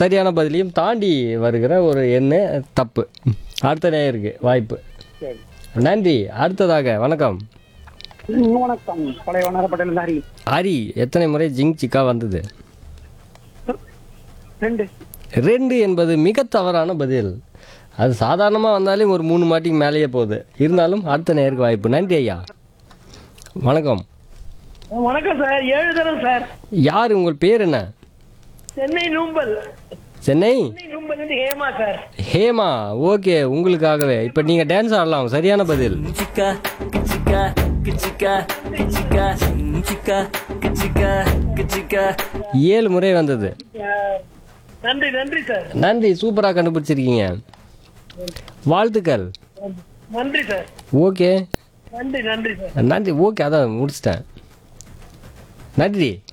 சரியான பதிலையும் தாண்டி வருகிற ஒரு எண்ணு தப்பு அடுத்த நேயருக்கு வாய்ப்பு சரி நன்றி அடுத்ததாக வணக்கம் ம், வணக்கம் பழைய வண்ணாரப்பட்டில ஹரி ஹரி எத்தனை முறை ஜிங் சிக்கா வந்தது ரெண்டு ரெண்டு என்பது மிக தவறான பதில் அது சாதாரணமாக வந்தாலே ஒரு மூணு மாட்டிக்கு மேலேயே போகுது இருந்தாலும் அடுத்த நேருக்கு வாய்ப்பு நன்றி ஐயா வணக்கம் வணக்கம் சார் ஏழு தரம் சார் யார் உங்கள் பேர் என்ன சென்னை நூம்பல் சென்னை சென்னை நூம்பல் வந்து ஹேமா சார் ஹேமா ஓகே உங்களுக்காகவே இப்போ நீங்கள் டான்ஸ் ஆடலாம் சரியான பதில் chica, chica, chica, chica, chica, chica, chica. ஏழு முறை வந்தது நன்றி நன்றி சார் நன்றி சூப்பராக கண்டுபிடிச்சிருக்கீங்க வாழ்த்துக்கள் நன்றி சார் ஓகே நன்றி நன்றி சார் நன்றி ஓகே அதான் முடிச்சிட்டேன் நன்றி